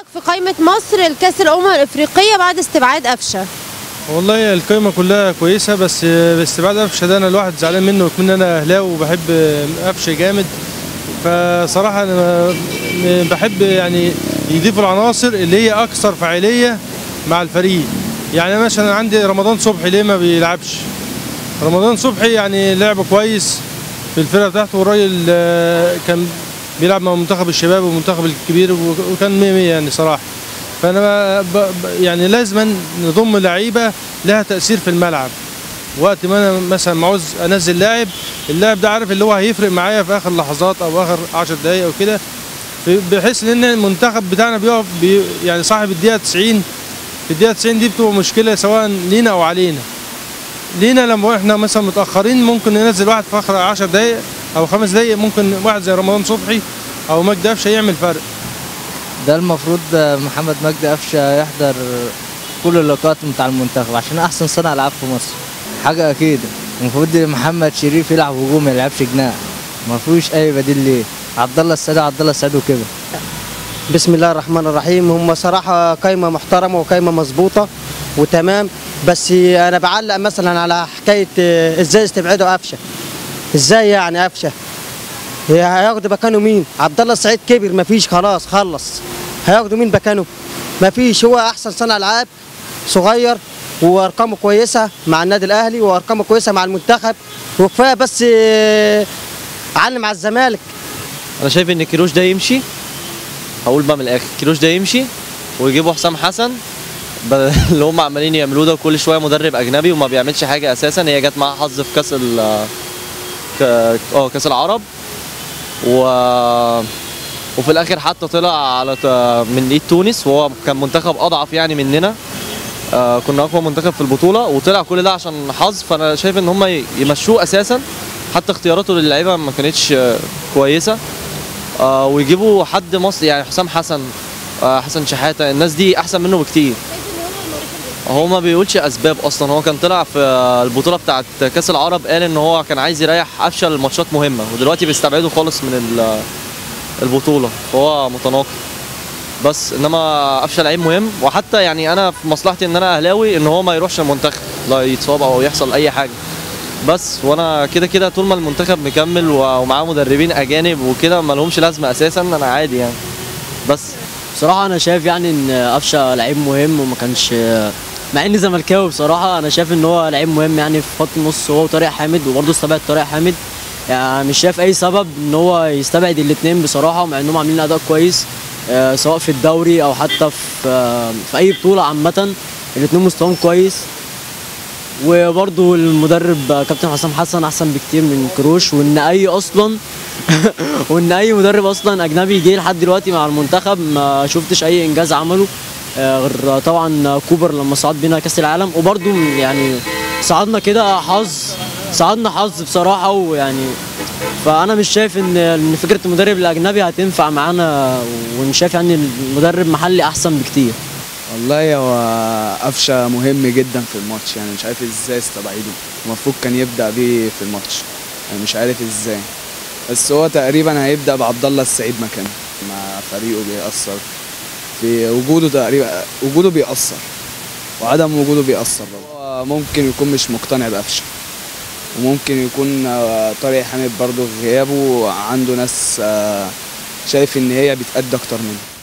في قائمة مصر لكأس الأمم الإفريقية بعد استبعاد قفشة والله القايمة كلها كويسة بس باستبعاد قفشه ده أنا الواحد زعلان منه وكمان أنا أهلاوي وبحب قفشه جامد فصراحة أنا بحب يعني يضيفوا العناصر اللي هي أكثر فاعلية مع الفريق يعني مثلا عندي رمضان صبحي ليه ما بيلعبش رمضان صبحي يعني لعب كويس في الفرقة بتاعته والراجل آه، كان بيلعب مع منتخب الشباب والمنتخب الكبير وكان 100 100 يعني صراحة فانا ب... ب... يعني لازم نضم لعيبه لها تاثير في الملعب وقت ما انا مثلا عاوز انزل لاعب اللاعب ده عارف اللي هو هيفرق معايا في اخر لحظات او اخر 10 دقائق او كده بحيث ان المنتخب بتاعنا بيقف بي يعني صاحب الدقيقه 90 في الدقيقه 90 دي بتبقى مشكله سواء لينا او علينا لينا لما احنا مثلا متاخرين ممكن ننزل واحد في اخر 10 دقائق او خمس دقائق ممكن واحد زي رمضان صبحي او مجدي قفشه يعمل فرق ده المفروض محمد مجدي قفشه يحضر كل اللقاءات بتاع المنتخب عشان احسن صانع العاب في مصر حاجه اكيد المفروض محمد شريف يلعب هجوم ما يلعبش جناح ما فيهوش اي بديل ليه عبد الله السعيد عبد الله السعيد وكده بسم الله الرحمن الرحيم هم صراحه قايمه محترمه وقايمه مظبوطه وتمام بس انا بعلق مثلا على حكايه ازاي استبعدوا قفشه ازاي يعني قفشه هياخدوا مكانه مين عبد الله السعيد كبر مفيش خلاص خلص هياخدوا مين مكانه مفيش هو احسن صانع العاب صغير وارقامه كويسه مع النادي الاهلي وارقامه كويسه مع المنتخب وكفايه بس علم على الزمالك انا شايف ان كيروش ده يمشي هقول بقى من الاخر كيروش ده يمشي ويجيبوا حسام حسن اللي هم عمالين يعملوه ده كل شويه مدرب اجنبي وما بيعملش حاجه اساسا هي جت معاه حظ في كاس ال اه كاس العرب و وفي الاخر حتى طلع على من ايد تونس وهو كان منتخب اضعف يعني مننا آه كنا اقوى منتخب في البطوله وطلع كل ده عشان حظ فانا شايف ان هم يمشوه اساسا حتى اختياراته للعيبه ما كانتش آه كويسه آه ويجيبوا حد مصري يعني حسام حسن آه حسن شحاته الناس دي احسن منه بكتير هو ما بيقولش اسباب اصلا هو كان طلع في البطوله بتاعه كاس العرب قال ان هو كان عايز يريح قفشه لماتشات مهمه ودلوقتي بيستبعده خالص من البطوله فهو متناقض بس انما قفشه لعيب مهم وحتى يعني انا في مصلحتي ان انا اهلاوي ان هو ما يروحش المنتخب لا يتصاب او يحصل اي حاجه بس وانا كده كده طول ما المنتخب مكمل ومعاه مدربين اجانب وكده ما لهمش لازمه اساسا انا عادي يعني بس بصراحه انا شايف يعني ان قفشه لعيب مهم وما كانش مع اني زملكاوي بصراحه انا شايف ان هو لعيب مهم يعني في خط النص هو وطارق حامد وبرده استبعد طارق حامد يعني مش شايف اي سبب ان هو يستبعد الاثنين بصراحه مع انهم عاملين اداء كويس آه سواء في الدوري او حتى في آه في اي بطوله عامه الاثنين مستواهم كويس وبرده المدرب كابتن حسام حسن احسن بكتير من كروش وان اي اصلا وان اي مدرب اصلا اجنبي جه لحد دلوقتي مع المنتخب ما شفتش اي انجاز عمله غير طبعا كوبر لما صعد بينا كاس العالم وبرده يعني صعدنا كده حظ صعدنا حظ بصراحه ويعني فانا مش شايف ان ان فكره المدرب الاجنبي هتنفع معانا ومش شايف يعني المدرب محلي احسن بكتير والله هو قفشه مهم جدا في الماتش يعني مش عارف ازاي استبعده المفروض كان يبدا بيه في الماتش يعني مش عارف ازاي بس هو تقريبا هيبدا بعبد الله السعيد مكانه مع فريقه بيأثر في وجوده تقريبا وجوده بيأثر وعدم وجوده بيأثر هو ممكن يكون مش مقتنع بقفشه وممكن يكون طارق حامد برضه غيابه عنده ناس شايف ان هي بتأدي اكتر منه